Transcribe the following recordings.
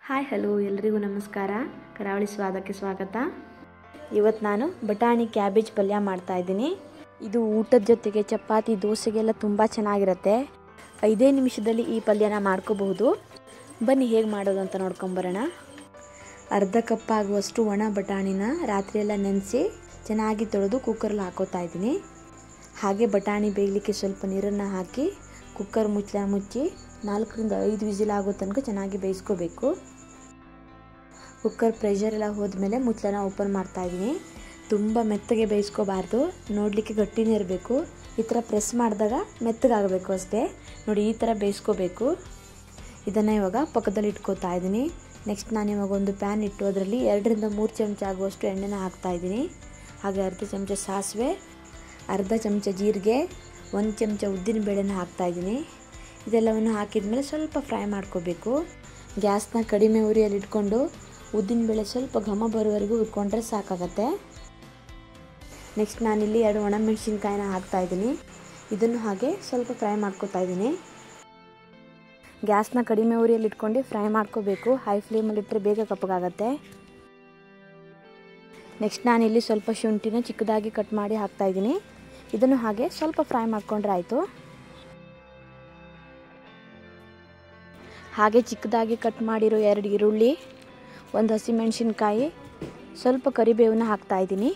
hi hello ಎಲ್ರಿಗೂ ನಮಸ್ಕಾರ ಕರಾವಳಿ ಸ್ವಾದಕ್ಕೆ ಸ್ವಾಗತ ಇವತ್ತು ನಾನು ಬಟಾಣಿ ಕ್ಯಾಬೇಜ್ ಪಲ್ಯ ಮಾಡ್ತಾ ಇದ್ದೀನಿ ಇದು ಊಟದ ಜೊತೆಗೆ ಚಪಾತಿ ದೋಸೆಗೆಲ್ಲ ತುಂಬ ಚೆನ್ನಾಗಿರುತ್ತೆ ಐದೇ ನಿಮಿಷದಲ್ಲಿ ಈ ಪಲ್ಯನ ಮಾಡ್ಕೋಬಹುದು ಬನ್ನಿ ಹೇಗೆ ಮಾಡೋದು ಅಂತ ನೋಡ್ಕೊಂಬರೋಣ ಅರ್ಧ ಕಪ್ ಆಗುವಷ್ಟು ಒಣ ಬಟಾಣಿನ ರಾತ್ರಿಯೆಲ್ಲ ನೆನೆಸಿ ಚೆನ್ನಾಗಿ ತೊಳೆದು ಕುಕ್ಕರಲ್ಲಿ ಹಾಕೋತಾ ಇದ್ದೀನಿ ಹಾಗೆ ಬಟಾಣಿ ಬೇಯಲಿಕ್ಕೆ ಸ್ವಲ್ಪ ನೀರನ್ನು ಹಾಕಿ ಕುಕ್ಕರ್ ಮುಚ್ಚಳ ಮುಚ್ಚಿ ನಾಲ್ಕರಿಂದ ಐದು ವಿಸಿಲ್ ಆಗೋ ತನಕ ಚೆನ್ನಾಗಿ ಬೇಯಿಸ್ಕೋಬೇಕು ಕುಕ್ಕರ್ ಪ್ರೆಷರ್ ಎಲ್ಲ ಹೋದ್ಮೇಲೆ ಮುಚ್ಚಳನ ಓಪನ್ ಮಾಡ್ತಾ ಇದ್ದೀನಿ ತುಂಬ ಮೆತ್ತಗೆ ಬೇಯಿಸ್ಕೋಬಾರ್ದು ನೋಡಲಿಕ್ಕೆ ಗಟ್ಟಿನೇ ಇರಬೇಕು ಈ ಥರ ಪ್ರೆಸ್ ಮಾಡಿದಾಗ ಮೆತ್ತಗಾಗಬೇಕು ಅಷ್ಟೇ ನೋಡಿ ಈ ಥರ ಬೇಯಿಸ್ಕೋಬೇಕು ಇದನ್ನು ಇವಾಗ ಪಕ್ಕದಲ್ಲಿ ಇಟ್ಕೋತಾ ಇದ್ದೀನಿ ನೆಕ್ಸ್ಟ್ ನಾನು ಇವಾಗ ಒಂದು ಪ್ಯಾನ್ ಇಟ್ಟು ಅದರಲ್ಲಿ ಎರಡರಿಂದ ಮೂರು ಚಮಚ ಆಗುವಷ್ಟು ಎಣ್ಣೆನ ಹಾಕ್ತಾ ಇದ್ದೀನಿ ಹಾಗೆ ಅರ್ಧ ಚಮಚ ಸಾಸಿವೆ ಅರ್ಧ ಚಮಚ ಜೀರಿಗೆ ಒಂದು ಚಮಚ ಉದ್ದಿನ ಬೇಳೆನ ಹಾಕ್ತಾಯಿದ್ದೀನಿ ಇದೆಲ್ಲವನ್ನು ಹಾಕಿದ ಮೇಲೆ ಸ್ವಲ್ಪ ಫ್ರೈ ಮಾಡ್ಕೋಬೇಕು ಗ್ಯಾಸ್ನ ಕಡಿಮೆ ಉರಿಯಲ್ಲಿ ಇಟ್ಕೊಂಡು ಉದ್ದಿನ ಬೇಳೆ ಸ್ವಲ್ಪ ಘಮ ಬರೋವರೆಗೂ ಹುರ್ಕೊಂಡ್ರೆ ಸಾಕಾಗತ್ತೆ ನೆಕ್ಸ್ಟ್ ನಾನಿಲ್ಲಿ ಎರಡು ಒಣಮೆಣಸಿನ್ಕಾಯಿನ ಹಾಕ್ತಾಯಿದ್ದೀನಿ ಇದನ್ನು ಹಾಗೆ ಸ್ವಲ್ಪ ಫ್ರೈ ಮಾಡ್ಕೋತಾ ಇದ್ದೀನಿ ಗ್ಯಾಸ್ನ ಕಡಿಮೆ ಉರಿಯಲ್ಲಿ ಇಟ್ಕೊಂಡು ಫ್ರೈ ಮಾಡ್ಕೋಬೇಕು ಹೈ ಫ್ಲೇಮಲ್ಲಿ ಇಟ್ಟರೆ ಬೇಗ ಕಪ್ಪಗಾಗತ್ತೆ ನೆಕ್ಸ್ಟ್ ನಾನಿಲ್ಲಿ ಸ್ವಲ್ಪ ಶುಂಠಿನ ಚಿಕ್ಕದಾಗಿ ಕಟ್ ಮಾಡಿ ಹಾಕ್ತಾಯಿದ್ದೀನಿ ಇದನ್ನು ಹಾಗೆ ಸ್ವಲ್ಪ ಫ್ರೈ ಮಾಡ್ಕೊಂಡ್ರೆ ಆಯಿತು ಹಾಗೆ ಚಿಕ್ಕದಾಗಿ ಕಟ್ ಮಾಡಿರೋ ಎರಡು ಈರುಳ್ಳಿ ಒಂದು ಹಸಿಮೆಣಸಿನ್ಕಾಯಿ ಸ್ವಲ್ಪ ಕರಿಬೇವನ್ನ ಹಾಕ್ತಾಯಿದ್ದೀನಿ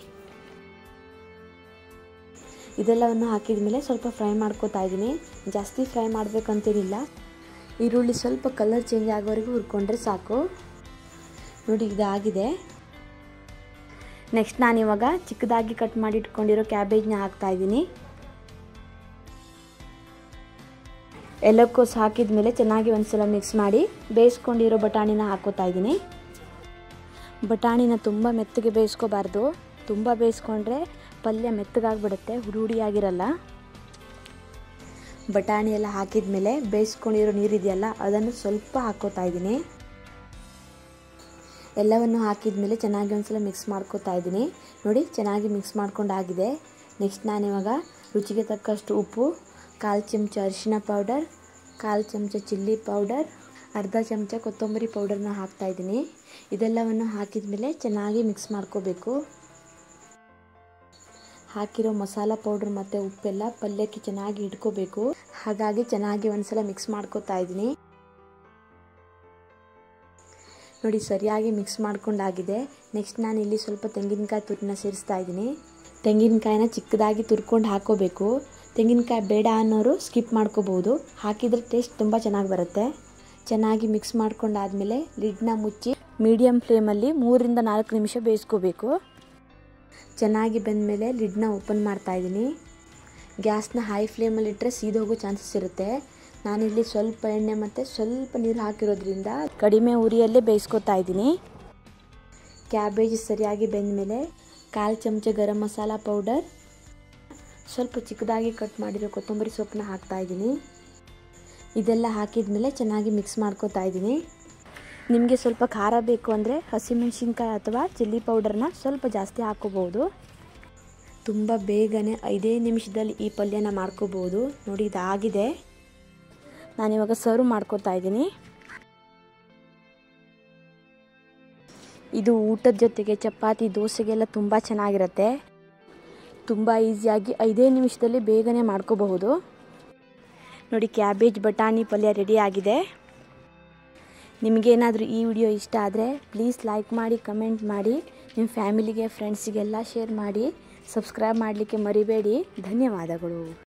ಇದೆಲ್ಲವನ್ನು ಹಾಕಿದ ಮೇಲೆ ಸ್ವಲ್ಪ ಫ್ರೈ ಮಾಡ್ಕೋತಾ ಇದ್ದೀನಿ ಜಾಸ್ತಿ ಫ್ರೈ ಮಾಡಬೇಕಂತೇನಿಲ್ಲ ಈರುಳ್ಳಿ ಸ್ವಲ್ಪ ಕಲರ್ ಚೇಂಜ್ ಆಗೋವರೆಗೂ ಹುರ್ಕೊಂಡ್ರೆ ಸಾಕು ನೋಡಿ ಇದಾಗಿದೆ ನೆಕ್ಸ್ಟ್ ನಾನಿವಾಗ ಚಿಕ್ಕದಾಗಿ ಕಟ್ ಮಾಡಿ ಇಟ್ಕೊಂಡಿರೋ ಕ್ಯಾಬೇಜ್ನ ಹಾಕ್ತಾಯಿದ್ದೀನಿ ಎಲೆಕೋಸು ಹಾಕಿದ ಮೇಲೆ ಚೆನ್ನಾಗಿ ಒಂದ್ಸಲ ಮಿಕ್ಸ್ ಮಾಡಿ ಬೇಯಿಸ್ಕೊಂಡಿರೋ ಬಟಾಣಿನ ಹಾಕೋತಾ ಇದ್ದೀನಿ ಬಟಾಣಿನ ತುಂಬ ಮೆತ್ತಗೆ ಬೇಯಿಸ್ಕೋಬಾರ್ದು ತುಂಬ ಬೇಯಿಸ್ಕೊಂಡ್ರೆ ಪಲ್ಯ ಮೆತ್ತಗಾಗ್ಬಿಡುತ್ತೆ ಹುಡಿ ಹುಡಿಯಾಗಿರಲ್ಲ ಬಟಾಣಿ ಎಲ್ಲ ಹಾಕಿದ ಮೇಲೆ ಬೇಯಿಸ್ಕೊಂಡಿರೋ ನೀರಿದೆಯಲ್ಲ ಅದನ್ನು ಸ್ವಲ್ಪ ಹಾಕೋತಾ ಇದ್ದೀನಿ ಎಲ್ಲವನ್ನು ಹಾಕಿದ ಮೇಲೆ ಚೆನ್ನಾಗಿ ಒಂದ್ಸಲ ಮಿಕ್ಸ್ ಮಾಡ್ಕೋತಾ ಇದ್ದೀನಿ ನೋಡಿ ಚೆನ್ನಾಗಿ ಮಿಕ್ಸ್ ಮಾಡ್ಕೊಂಡಾಗಿದೆ ನೆಕ್ಸ್ಟ್ ನಾನಿವಾಗ ರುಚಿಗೆ ತಕ್ಕಷ್ಟು ಉಪ್ಪು ಕಾಲು ಚಮಚ ಅರಿಶಿನ ಪೌಡರ್ ಕಾಲು ಚಮಚ ಚಿಲ್ಲಿ ಪೌಡರ್ ಅರ್ಧ ಚಮಚ ಕೊತ್ತಂಬರಿ ಪೌಡರ್ನ ಹಾಕ್ತಾಯಿದ್ದೀನಿ ಇದೆಲ್ಲವನ್ನು ಹಾಕಿದ ಮೇಲೆ ಚೆನ್ನಾಗಿ ಮಿಕ್ಸ್ ಮಾಡ್ಕೋಬೇಕು ಹಾಕಿರೋ ಮಸಾಲ ಪೌಡ್ರ್ ಮತ್ತು ಉಪ್ಪೆಲ್ಲ ಪಲ್ಯಕ್ಕೆ ಚೆನ್ನಾಗಿ ಇಟ್ಕೋಬೇಕು ಹಾಗಾಗಿ ಚೆನ್ನಾಗಿ ಒಂದ್ಸಲ ಮಿಕ್ಸ್ ಮಾಡ್ಕೋತಾ ಇದ್ದೀನಿ ನೋಡಿ ಸರಿಯಾಗಿ ಮಿಕ್ಸ್ ಮಾಡ್ಕೊಂಡಾಗಿದೆ ನೆಕ್ಸ್ಟ್ ನಾನು ಇಲ್ಲಿ ಸ್ವಲ್ಪ ತೆಂಗಿನಕಾಯಿ ತುರಿನ ಸೇರಿಸ್ತಾ ಇದ್ದೀನಿ ತೆಂಗಿನಕಾಯಿನ ಚಿಕ್ಕದಾಗಿ ತುರ್ಕೊಂಡು ಹಾಕೋಬೇಕು ತೆಂಗಿನಕಾಯಿ ಬೇಡ ಅನ್ನೋರು ಸ್ಕಿಪ್ ಮಾಡ್ಕೋಬೋದು ಹಾಕಿದರೆ ಟೇಸ್ಟ್ ತುಂಬ ಚೆನ್ನಾಗಿ ಬರುತ್ತೆ ಚೆನ್ನಾಗಿ ಮಿಕ್ಸ್ ಮಾಡ್ಕೊಂಡಾದಮೇಲೆ ಲಿಡ್ನ ಮುಚ್ಚಿ ಮೀಡಿಯಮ್ ಫ್ಲೇಮಲ್ಲಿ ಮೂರಿಂದ ನಾಲ್ಕು ನಿಮಿಷ ಬೇಯಿಸ್ಕೋಬೇಕು ಚೆನ್ನಾಗಿ ಬೆಂದಮೇಲೆ ಲಿಡ್ನ ಓಪನ್ ಮಾಡ್ತಾ ಇದ್ದೀನಿ ಗ್ಯಾಸ್ನ ಹೈ ಫ್ಲೇಮಲ್ಲಿ ಇಟ್ಟರೆ ಸೀದೋಗೋ ಚಾನ್ಸಸ್ ಇರುತ್ತೆ ನಾನಿಲ್ಲಿ ಸ್ವಲ್ಪ ಎಣ್ಣೆ ಮತ್ತು ಸ್ವಲ್ಪ ನೀರು ಹಾಕಿರೋದ್ರಿಂದ ಕಡಿಮೆ ಉರಿಯಲ್ಲೇ ಬೇಯಿಸ್ಕೊತಾ ಇದ್ದೀನಿ ಕ್ಯಾಬೇಜ್ ಸರಿಯಾಗಿ ಬೆಂದಮೇಲೆ ಕಾಲು ಚಮಚ ಗರಂ ಮಸಾಲ ಪೌಡರ್ ಸ್ವಲ್ಪ ಚಿಕ್ಕದಾಗಿ ಕಟ್ ಮಾಡಿರೋ ಕೊತ್ತಂಬರಿ ಸೊಪ್ಪನ್ನ ಹಾಕ್ತಾ ಇದ್ದೀನಿ ಇದೆಲ್ಲ ಹಾಕಿದ ಮೇಲೆ ಚೆನ್ನಾಗಿ ಮಿಕ್ಸ್ ಮಾಡ್ಕೋತಾ ಇದ್ದೀನಿ ನಿಮಗೆ ಸ್ವಲ್ಪ ಖಾರ ಬೇಕು ಅಂದರೆ ಹಸಿಮೆಣಸಿನ್ಕಾಯಿ ಅಥವಾ ಚಿಲ್ಲಿ ಪೌಡರ್ನ ಸ್ವಲ್ಪ ಜಾಸ್ತಿ ಹಾಕೋಬೋದು ತುಂಬ ಬೇಗನೆ ಐದೇ ನಿಮಿಷದಲ್ಲಿ ಈ ಪಲ್ಯನ ಮಾಡ್ಕೋಬೋದು ನೋಡಿ ಇದಾಗಿದೆ ನಾನಿವಾಗ ಸರ್ವ್ ಮಾಡ್ಕೋತಾ ಇದ್ದೀನಿ ಇದು ಊಟದ ಜೊತೆಗೆ ಚಪಾತಿ ದೋಸೆಗೆಲ್ಲ ತುಂಬ ಚೆನ್ನಾಗಿರುತ್ತೆ ತುಂಬ ಈಸಿಯಾಗಿ ಐದೇ ನಿಮಿಷದಲ್ಲಿ ಬೇಗನೆ ಮಾಡ್ಕೋಬಹುದು ನೋಡಿ ಕ್ಯಾಬೇಜ್ ಬಟಾಣಿ ಪಲ್ಯ ರೆಡಿ ಆಗಿದೆ ನಿಮಗೇನಾದರೂ ಈ ವಿಡಿಯೋ ಇಷ್ಟ ಆದರೆ ಪ್ಲೀಸ್ ಲೈಕ್ ಮಾಡಿ ಕಮೆಂಟ್ ಮಾಡಿ ನಿಮ್ಮ ಫ್ಯಾಮಿಲಿಗೆ ಫ್ರೆಂಡ್ಸಿಗೆಲ್ಲ ಶೇರ್ ಮಾಡಿ ಸಬ್ಸ್ಕ್ರೈಬ್ ಮಾಡಲಿಕ್ಕೆ ಮರಿಬೇಡಿ ಧನ್ಯವಾದಗಳು